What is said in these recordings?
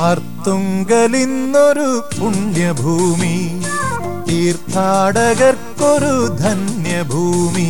അർത്തുങ്കലിന്നൊരു പുണ്യഭൂമി തീർത്ഥാടകർക്കൊരു ധന്യഭൂമി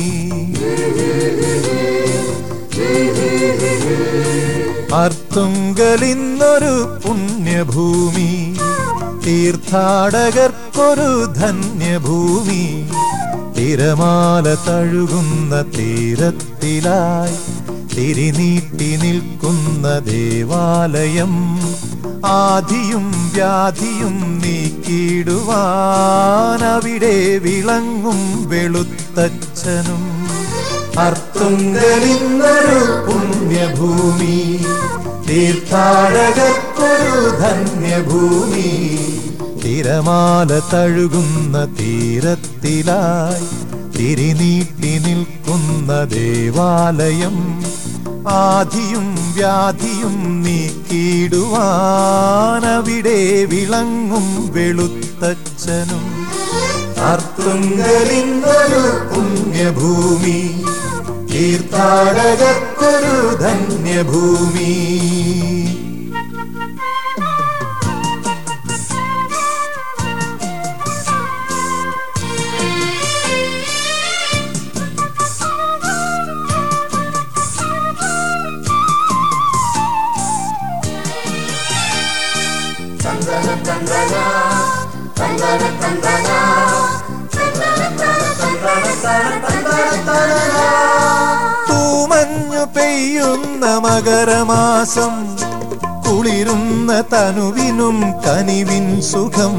അർത്തുങ്കലിന്നൊരു പുണ്യഭൂമി തീർത്ഥാടകർക്കൊരു ധന്യഭൂമി തിരമാല തഴുകുന്ന തീരത്തിലായി തിരിനീട്ടി നിൽക്കുന്ന ദേവാലയം ആധിയും വ്യാധിയും നീക്കിയിടുവാൻ അവിടെ വിളങ്ങും വെളുത്തച്ഛനും അർത്തുങ്കലിന്നൊരു പുണ്യഭൂമി തീർത്ഥാടകർക്കൊരു ധന്യഭൂമി തിരമാല തഴുകുന്ന തീരത്തിലായി തിരിനീട്ടി നിൽക്കുന്ന ദേവാലയം ആധിയും വ്യാധിയും നീക്കിയിടുവാൻ അവിടെ വിളങ്ങും വെളുത്തച്ഛനും അർത്തുങ്കലിന്നൊരു പുണ്യഭൂമി തീർത്ഥാടകർക്കൊരു ധന്യഭൂമി തൂമഞ്ഞു പെയ്യുന്ന മകരമാസം കുളിരുന്ന തനുവിനും കനിവിൻ സുഖം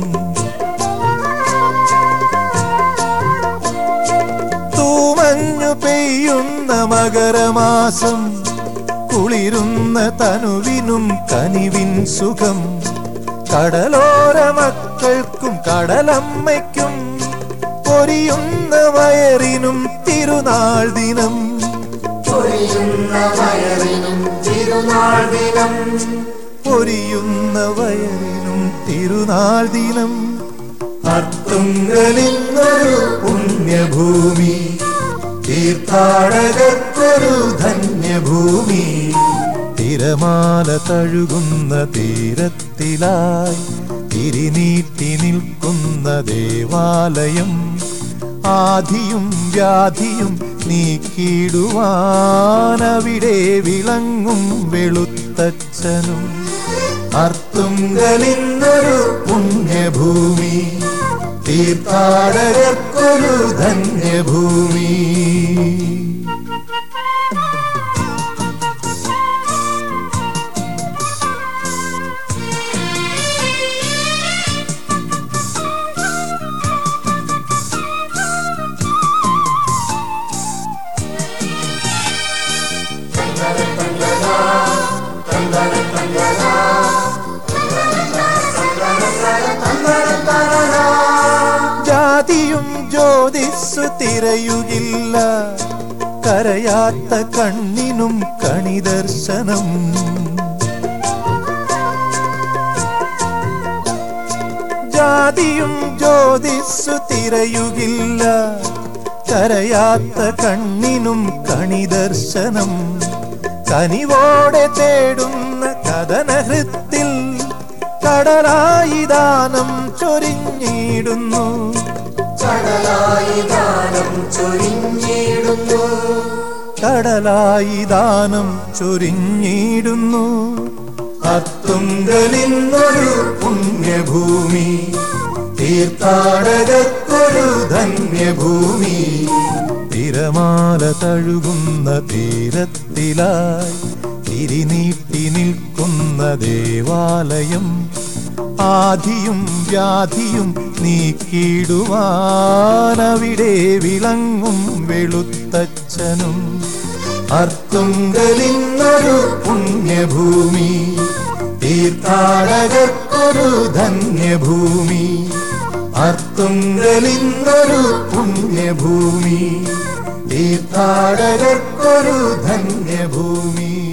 തൂമഞ്ഞു പെയ്യുന്ന മകരമാസം കുളിരുന്ന തനുവിനും കനിവിൻ സുഖം കടലോര മക്കൾക്കും കടലമ്മയ്ക്കും പൊരിയുന്ന വയറിനും തിരുനാൾ ദിനം പൊരിയുന്ന വയറിനും തിരുനാൾ ദിനം പൊരിയുന്ന വയറിനും തിരുനാൾ ദിനം അർത്തുങ്കലിന്നൊരു പുണ്യഭൂമി തീർത്ഥാടകർക്കൊരു ധന്യഭൂമി തിരമാല തഴുകുന്ന തീരത്തിലായി തിരിനീട്ടി നിൽക്കുന്ന ദേവാലയം ആധിയും വ്യാധിയും നീക്കിയിടുവാൻ അവിടെ വിളങ്ങും വെളുത്തച്ഛനും അർത്തുങ്കലിന്നൊരു പുണ്യഭൂമി തീർത്ഥാടകർക്കൊരു ധന്യഭൂമി ജാതിയും ജ്യോതിസ്സു തിരയുകില്ല കരയാത്ത കണ്ണിനും കണിദർശനം ജാതിയും ജ്യോതിസ്സു തിരയുകില്ല കരയാത്ത കണ്ണിനും കണിദർശനം കനിവോടെ തേടുന്ന കഥനഹൃത്തിൽ കടലായി ദാനം ചൊരിഞ്ഞിടുന്നു കടലായി ദാനം ചൊരിഞ്ഞിടുന്നു കടലായി ദാനം ചൊരിഞ്ഞിടുന്നു അത്തുങ്കലിന്നൊരു പുണ്യഭൂമി തീർത്ഥാടകർക്കൊരു ധന്യഭൂമി തിരമാല തഴുകുന്ന തീരത്തിലായി തിരിനീട്ടി നിൽക്കുന്ന ദേവാലയം ആധിയും വ്യാധിയും നീക്കിയിടുവാൻ അവിടെ വിളങ്ങും വെളുത്തച്ഛനും അർത്തുങ്കലിന്നൊരു പുണ്യഭൂമി തീർത്ഥാടകർക്കൊരു ധന്യഭൂമി അർത്തുങ്കലിന്നൊരു പുണ്യഭൂമി തീർത്ഥാടകർക്കൊരു ധന്യഭൂമി